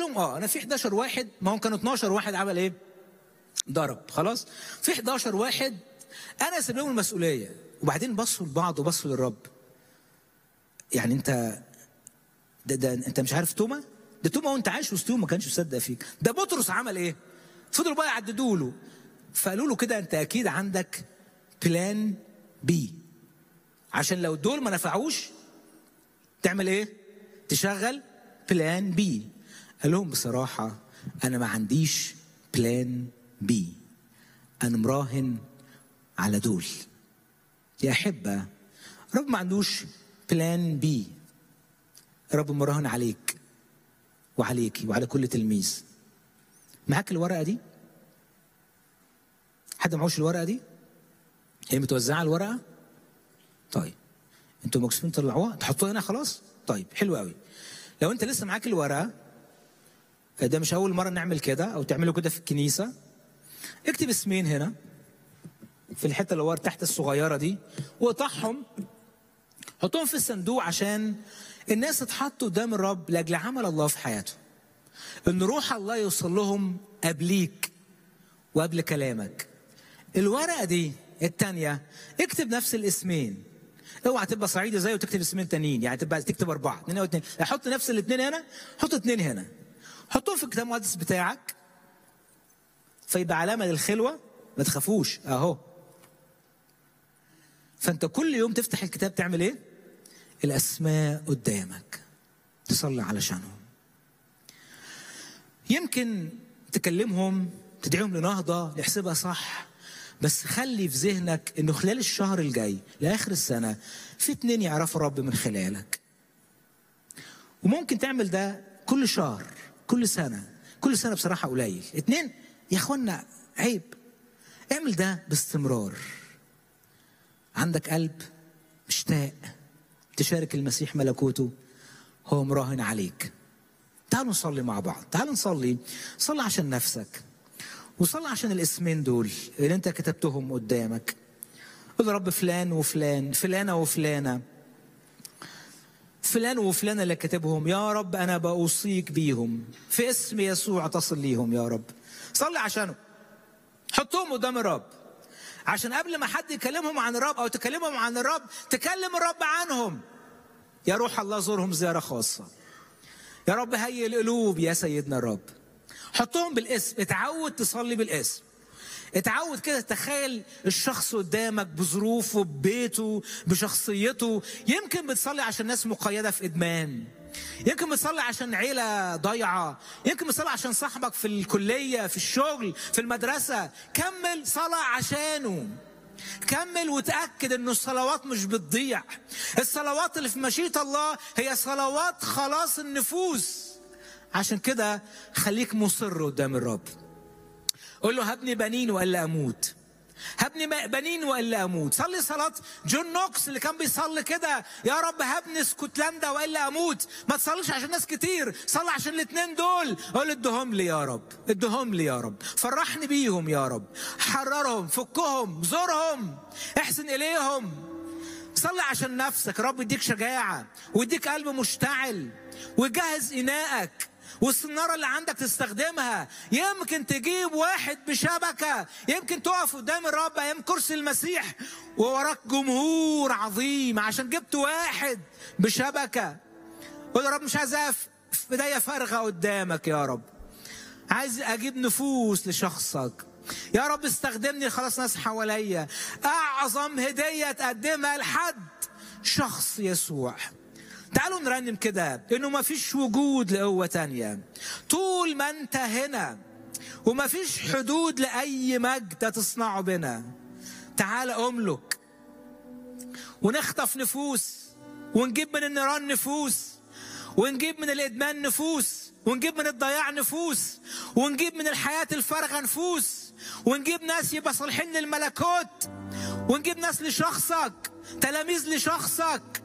لهم اه انا في 11 واحد ما هم كانوا 12 واحد عمل ايه ضرب خلاص في 11 واحد انا سيب لهم المسؤوليه وبعدين بصوا لبعض وبصوا للرب يعني انت ده, ده انت مش عارف توما ده توما وانت عايش وسط ما كانش مصدق فيك ده بطرس عمل ايه فضلوا بقى يعددوا له فقالوا له كده انت اكيد عندك بلان بي عشان لو دول ما نفعوش تعمل ايه تشغل بلان بي قال لهم بصراحة أنا ما عنديش بلان بي أنا مراهن على دول يا أحبة رب ما عندوش بلان بي رب مراهن عليك وعليكي وعلى كل تلميذ معاك الورقة دي حد معهوش الورقة دي هي متوزعة الورقة طيب انتوا مكسوفين تطلعوها تحطوها هنا خلاص طيب حلو قوي لو انت لسه معاك الورقة ده مش أول مرة نعمل كده أو تعملوا كده في الكنيسة اكتب اسمين هنا في الحتة اللي ورا تحت الصغيرة دي وقطعهم حطهم في الصندوق عشان الناس تتحط قدام الرب لأجل عمل الله في حياته إن روح الله يوصل لهم قبليك وقبل كلامك الورقة دي التانية اكتب نفس الاسمين اوعى تبقى صعيدي زي وتكتب اسمين تانيين يعني تبقى تكتب اربعه اثنين او اثنين حط نفس الاثنين هنا حط اثنين هنا حطهم في الكتاب المقدس بتاعك فيبقى علامه للخلوه ما تخافوش اهو فانت كل يوم تفتح الكتاب تعمل ايه الاسماء قدامك تصلي علشانهم يمكن تكلمهم تدعيهم لنهضه يحسبها صح بس خلي في ذهنك انه خلال الشهر الجاي لاخر السنه في اتنين يعرفوا الرب من خلالك وممكن تعمل ده كل شهر كل سنه كل سنه بصراحه قليل اتنين يا اخوانا عيب اعمل ده باستمرار عندك قلب مشتاق تشارك المسيح ملكوته هو مراهن عليك تعالوا نصلي مع بعض تعالوا نصلي صلي عشان نفسك وصلي عشان الاسمين دول اللي انت كتبتهم قدامك قول يا رب فلان وفلان فلانة وفلانة فلان وفلانة اللي كاتبهم يا رب أنا بأوصيك بيهم في اسم يسوع تصل ليهم يا رب صلي عشانهم حطهم قدام الرب عشان قبل ما حد يكلمهم عن الرب أو تكلمهم عن الرب تكلم الرب عنهم يا روح الله زورهم زيارة خاصة يا رب هيئ القلوب يا سيدنا الرب حطهم بالاسم اتعود تصلي بالاسم اتعود كده تخيل الشخص قدامك بظروفه ببيته بشخصيته يمكن بتصلي عشان ناس مقيدة في إدمان يمكن بتصلي عشان عيلة ضايعة يمكن بتصلي عشان صاحبك في الكلية في الشغل في المدرسة كمل صلاة عشانه كمل وتأكد انه الصلوات مش بتضيع الصلوات اللي في مشيئة الله هي صلوات خلاص النفوس عشان كده خليك مصر قدام الرب قول له هبني بنين والا اموت هبني بنين والا اموت صلي صلاه جون نوكس اللي كان بيصلي كده يا رب هبني اسكتلندا والا اموت ما تصليش عشان ناس كتير صلي عشان الاثنين دول قول ادهم لي يا رب ادهم لي يا رب فرحني بيهم يا رب حررهم فكهم زورهم احسن اليهم صلي عشان نفسك رب يديك شجاعه ويديك قلب مشتعل ويجهز انائك والسناره اللي عندك تستخدمها يمكن تجيب واحد بشبكه يمكن تقف قدام الرب ايام كرسي المسيح ووراك جمهور عظيم عشان جبت واحد بشبكه قول يا رب مش عايز اقف في ايديا فارغه قدامك يا رب عايز اجيب نفوس لشخصك يا رب استخدمني خلاص ناس حواليا اعظم هديه تقدمها لحد شخص يسوع تعالوا نرنم كده انه ما فيش وجود لقوة تانية طول ما انت هنا وما فيش حدود لأي مجد تصنعه بنا تعال املك ونخطف نفوس ونجيب من النيران نفوس ونجيب من الادمان نفوس ونجيب من الضياع نفوس ونجيب من الحياة الفارغة نفوس ونجيب ناس يبقى صالحين للملكوت ونجيب ناس لشخصك تلاميذ لشخصك